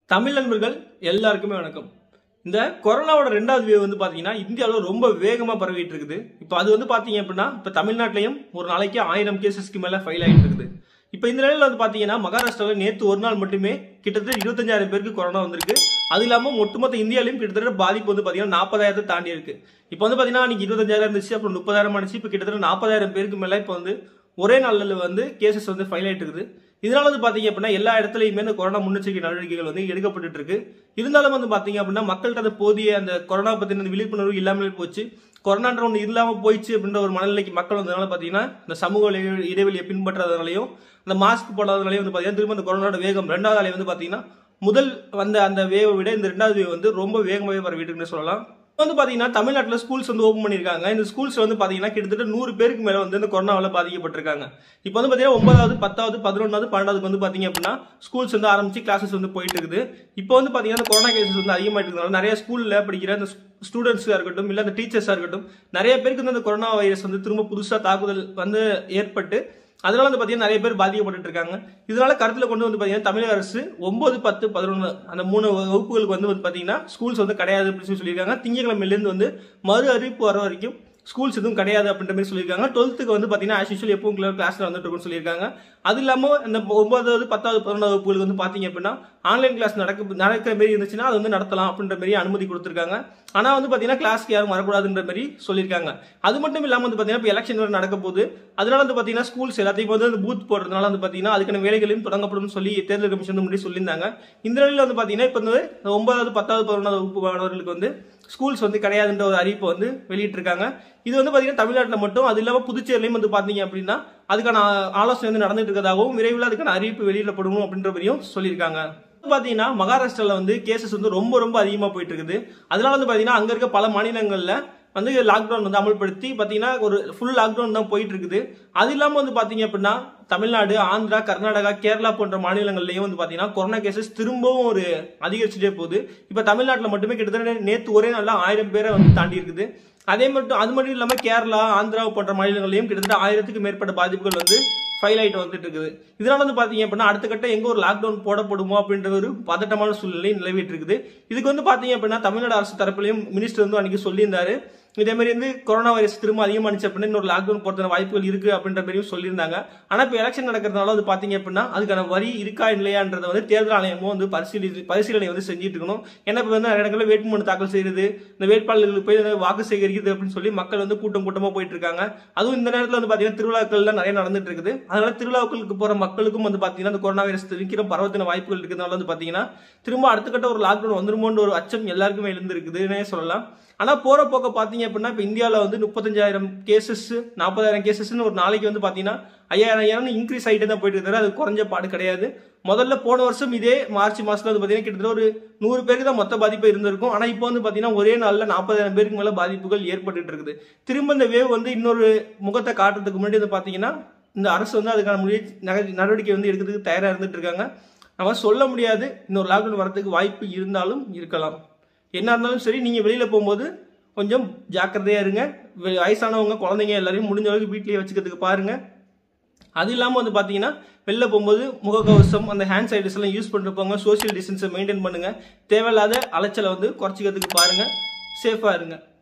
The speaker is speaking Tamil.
தமிழ் நண்பர்கள் எல்லாருக்குமே வணக்கம் இந்த கொரோனாவோட ரெண்டாவது வேவ் வந்து பாத்தீங்கன்னா இந்தியாவில் ரொம்ப வேகமா பரவிட்டு இருக்குது இப்போ அது வந்து பாத்தீங்க அப்படின்னா இப்போ தமிழ்நாட்டிலையும் ஒரு நாளைக்கு ஆயிரம் கேசஸ்க்கு மேல ஃபைல் ஆயிட்டு இருக்குது இப்போ இந்த நிலையில வந்து பாத்தீங்கன்னா மகாராஷ்டிராவில் நேற்று ஒரு நாள் மட்டுமே கிட்டத்தட்ட இருபத்தஞ்சாயிரம் பேருக்கு கொரோனா வந்திருக்கு அது இல்லாம ஒட்டுமொத்த இந்தியாலையும் கிட்டத்தட்ட பாதிப்பு வந்து பாத்தீங்கன்னா நாற்பதாயிரத்தை தாண்டி இருக்கு இப்போ வந்து பாத்தீங்கன்னா அன்னைக்கு இருபத்தஞ்சாயிரம் இருந்துச்சு அப்புறம் முப்பதாயிரம் ஆனிச்சு இப்போ கிட்டத்தட்ட நாற்பதாயிரம் பேருக்கு மேல இப்போ வந்து ஒரே நாளில் வந்து கேசஸ் வந்து ஃபைல் ஆயிட்டு இருக்குது இதனால வந்து பாத்தீங்க அப்படின்னா எல்லா இடத்துலயுமே இந்த கொரோனா முன்னெச்சரிக்கை நடவடிக்கைகள் வந்து எடுக்கப்பட்டு இருக்கு இருந்தாலும் வந்து பாத்தீங்க அப்படின்னா மக்கள்கிட்ட அந்த போதிய அந்த கொரோனா பத்தின விழிப்புணர்வு இல்லாமல் போச்சு கொரோனான்ற ஒன்று இல்லாம போயிடுச்சு அப்படின்ற ஒரு மனநிலைக்கு மக்கள் வந்ததுனால பாத்தீங்கன்னா இந்த சமூக இடைவெளி- இடைவெளியை பின்பற்றாதனாலையும் இந்த மாஸ்க் போடாதனாலையும் வந்து பாத்தீங்கன்னா திரும்ப இந்த கொரோனாவோட வேகம் ரெண்டாவது அலை வந்து பாத்தீங்கன்னா முதல் வந்த அந்த வேவை விட இந்த ரெண்டாவது வேவ் வந்து ரொம்ப வேகமாகவே பரவிட்டு இருக்குன்னு சொல்லலாம் இப்ப வந்து பாத்தீங்கன்னா தமிழ்நாட்டில் ஸ்கூல்ஸ் வந்து ஓப்பன் பண்ணியிருக்காங்க இந்த ஸ்கூல்ஸ் வந்து பாத்தீங்கன்னா கிட்டத்தட்ட நூறு பேருக்கு மேல வந்து இந்த கொரோனாவில் பாதிக்கப்பட்டிருக்காங்க இப்போ வந்து பாத்தீங்கன்னா ஒன்பதாவது பத்தாவது பதினொன்றாவது பன்னெண்டாவது வந்து பாத்தீங்க அப்படின்னா ஸ்கூல்ஸ் வந்து ஆரம்பிச்சு கிளாஸஸ் வந்து போயிட்டு இருக்குது இப்போ வந்து பாத்தீங்கன்னா இந்த கொரோனா கேசஸ் வந்து அதிகமாயிட்டு இருக்கிறதுனால நிறைய ஸ்கூல்ல படிக்கிற அந்த ஸ்டூடெண்ட்ஸாக இருக்கட்டும் இல்லை அந்த டீச்சர்ஸாக இருக்கட்டும் நிறைய பேருக்கு வந்து அந்த கொரோனா வைரஸ் வந்து திரும்ப புதுசாக தாக்குதல் வந்து ஏற்பட்டு அதனால வந்து பாத்தீங்கன்னா நிறைய பேர் பாதிக்கப்பட்டு இருக்காங்க இதனால கருத்துல கொண்டு வந்து பாத்தீங்கன்னா தமிழக அரசு ஒன்பது பத்து பதினொன்று அந்த மூணு வகுப்புகளுக்கு வந்து வந்து பாத்தீங்கன்னா ஸ்கூல்ஸ் வந்து கிடையாது அப்படின்னு சொல்லி சொல்லியிருக்காங்க திங்கக்கிழமையிலேருந்து வந்து மறு அறிவிப்பு வர வரைக்கும் ஸ்கூல்ஸ் எதுவும் கிடையாது அப்படின்ற மாதிரி சொல்லியிருக்காங்க டுவெல்த்துக்கு வந்து பாத்தீங்கன்னா ஆஸ் யூஷுவல் எப்பவும் கிளாஸ்ல வந்துட்டு இருக்கும்னு சொல்லியிருக்காங்க அது இல்லாம இந்த ஒன்பதாவது பத்தாவது பதினொன்றாவது வகுப்புகளுக்கு வந்து பாத்தீங்க அப்படின்னா ஆன்லைன் கிளாஸ் நடக்க நடக்கிற மாதிரி இருந்துச்சுன்னா அது வந்து நடத்தலாம் அப்படின்ற மாதிரி அனுமதி கொடுத்துருக்காங்க ஆனா வந்து பாத்தீங்கன்னா கிளாஸ்க்கு யாரும் வரக்கூடாதுன்ற மாதிரி சொல்லியிருக்காங்க அது மட்டும் இல்லாம வந்து பாத்தீங்கன்னா இப்போ எலெக்ஷன் வேறு நடக்க போகுது அதனால வந்து பாத்தீங்கன்னா ஸ்கூல்ஸ் எல்லாத்தையும் வந்து அந்த பூத் போடுறதுனால வந்து பாத்தீங்கன்னா அதுக்கான வேலைகளையும் தொடங்கப்படும் சொல்லி தேர்தல் கமிஷன் வந்து முன்னாடி சொல்லியிருந்தாங்க இந்த நிலையில வந்து பாத்தீங்கன்னா இப்போ வந்து ஒன்பதாவது பத்தாவது பதினொன்றாவது வகுப்பு மாணவர்களுக்கு வந்து ஸ்கூல்ஸ் வந்து கிடையாதுன்ற ஒரு அறிவிப்பை வந்து வெளியிட்டிருக்காங்க இது வந்து பாத்தீங்கன்னா தமிழ்நாட்டில் மட்டும் அது இல்லாம புதுச்சேரியிலையும் வந்து பாத்தீங்க அப்படின்னா அதுக்கான ஆ- ஆலோசனை வந்து நடந்துட்டு இருக்கதாகவும் விரைவில் அதுக்கான அறிவிப்பு வெளியிடப்படும் அப்படின்ற மாதிரியும் சொல்லியிருக்காங்க பாத்தீங்கன்னா மகாராஷ்டிரால வந்து கேசஸ் வந்து ரொம்ப ரொம்ப அதிகமா போயிட்டு இருக்குது அதனால வந்து பாத்தீங்கன்னா அங்க இருக்க பல மாநிலங்கள்ல வந்து லாக்டவுன் வந்து அமல்படுத்தி பாத்தீங்கன்னா ஒரு ஃபுல் லாக்டவுன் தான் போயிட்டு இருக்குது அது இல்லாம வந்து பாத்தீங்க அப்படின்னா தமிழ்நாடு ஆந்திரா கர்நாடகா கேரளா போன்ற மாநிலங்கள்லயும் வந்து பாத்தீங்கன்னா கொரோனா கேசஸ் திரும்பவும் ஒரு அதிகரிச்சுட்டே போகுது இப்ப தமிழ்நாட்டுல மட்டுமே கிட்டத்தட்ட நேத்து ஒரே நாள்ல ஆயிரம் பேரை வந்து தாண்டி இருக்குது அதே மட்டும் அது மட்டும் இல்லாம கேரளா ஆந்திரா போன்ற மாநிலங்களையும் கிட்டத்தட்ட ஆயிரத்துக்கு மேற்பட்ட பாதிப்புகள் வந்து ஃபைல் ஆயிட்டு வந்துட்டு இருக்குது இதனால வந்து பாத்தீங்க அப்படின்னா அடுத்த கட்ட எங்க ஒரு லாக்டவுன் போடப்படுமோ அப்படின்ற ஒரு பதட்டமான சூழ்நிலை நிலவிட்டு இருக்குது இதுக்கு வந்து பாத்தீங்க அப்படின்னா தமிழ்நாடு அரசு தரப்புலையும் மினிஸ்டர் வந்து அன்னைக்கு சொல்லியிருந்தாரு இதே மாதிரி வந்து கொரோனா வைரஸ் திரும்ப அதிகமானுச்சு அப்படின்னா இன்னொரு லாக்டவுன் போறதுக்கான வாய்ப்புகள் இருக்கு அப்படின்ற மாதிரியும் சொல்லியிருந்தாங்க ஆனா இப்போ எலெக்ஷன் நடக்கிறதுனால அது பாத்தீங்க அப்படின்னா அதுக்கான வரி இருக்கா இல்லையான்றதை வந்து தேர்தல் ஆணையமும் வந்து பரிசீலி பரிசீலனை வந்து செஞ்சுட்டு இருக்கணும் ஏன்னா இப்போ வந்து நிறைய இடங்களில் வேட்புமனு தாக்கல் செய்யறது இந்த வேட்பாளர்களுக்கு போய் வந்து வாக்கு சேகரிக்கிறது அப்படின்னு சொல்லி மக்கள் வந்து கூட்டம் கூட்டமா போயிட்டு இருக்காங்க அதுவும் இந்த நேரத்தில் வந்து பாத்தீங்கன்னா திருவிழாக்கள்லாம் நிறைய நடந்துட்டு இருக்குது அதனால திருவிழாக்களுக்கு போற மக்களுக்கும் வந்து பாத்தீங்கன்னா இந்த கொரோனா வைரஸ் சீக்கிரம் பரவத்தின வாய்ப்புகள் இருக்கிறதுனால வந்து பாத்தீங்கன்னா திரும்ப அடுத்த கட்ட ஒரு லாக்டவுன் வந்துருமோன்ற ஒரு அச்சம் எல்லாருக்குமே எழுந்திருக்குதுன்னே சொல்லலாம் ஆனா போற போக்க பாத்தீங்க அப்படின்னா இப்ப இந்தியாவில் வந்து முப்பத்தஞ்சாயிரம் கேசஸ் நாற்பதாயிரம் கேசஸ்னு ஒரு நாளைக்கு வந்து பாத்தீங்கன்னா ஐயாயிரம் ஐயாயிரம் இன்க்ரீஸ் ஆகிட்டே தான் போயிட்டு இருக்கிறது அது குறைஞ்ச பாடு கிடையாது முதல்ல போன வருஷம் இதே மார்ச் மாசத்துல வந்து பாத்தீங்கன்னா கிட்டத்தட்ட ஒரு நூறு பேருக்கு தான் மொத்த பாதிப்பு இருந்திருக்கும் ஆனா இப்போ வந்து பாத்தீங்கன்னா ஒரே நாள்ல நாற்பதாயிரம் பேருக்கு மேல பாதிப்புகள் ஏற்பட்டுட்டு இருக்குது திரும்ப இந்த வேவ் வந்து இன்னொரு முகத்தை காட்டுறதுக்கு முன்னாடி வந்து பாத்தீங்கன்னா இந்த அரசு வந்து அதுக்கான முயற்சி நக- நடவடிக்கை வந்து எடுக்கிறதுக்கு தயாரா இருந்துட்டு இருக்காங்க நம்ம சொல்ல முடியாது இன்னொரு லாக்டவுன் வரதுக்கு வாய்ப்பு இருந்தாலும் இருக்கலாம் என்ன இருந்தாலும் சரி நீங்க வெளியில போகும்போது கொஞ்சம் ஜாக்கிரதையா இருங்க வெ- வயசானவங்க குழந்தைங்க எல்லாரையும் முடிஞ்ச அளவுக்கு வீட்லயே வச்சுக்கிறதுக்கு பாருங்க அது இல்லாமல் வந்து பார்த்தீங்கன்னா வெளில போகும்போது முகக்கவசம் அந்த ஹேண்ட் சானிடைசர் எல்லாம் யூஸ் பண்ணிட்டு போங்க சோஷியல் டிஸ்டன்ஸை மெயின்டைன் பண்ணுங்க தேவையில்லாத அலைச்சலை வந்து குறைச்சிக்கிறதுக்கு பாருங்க சேஃபாக இருங்க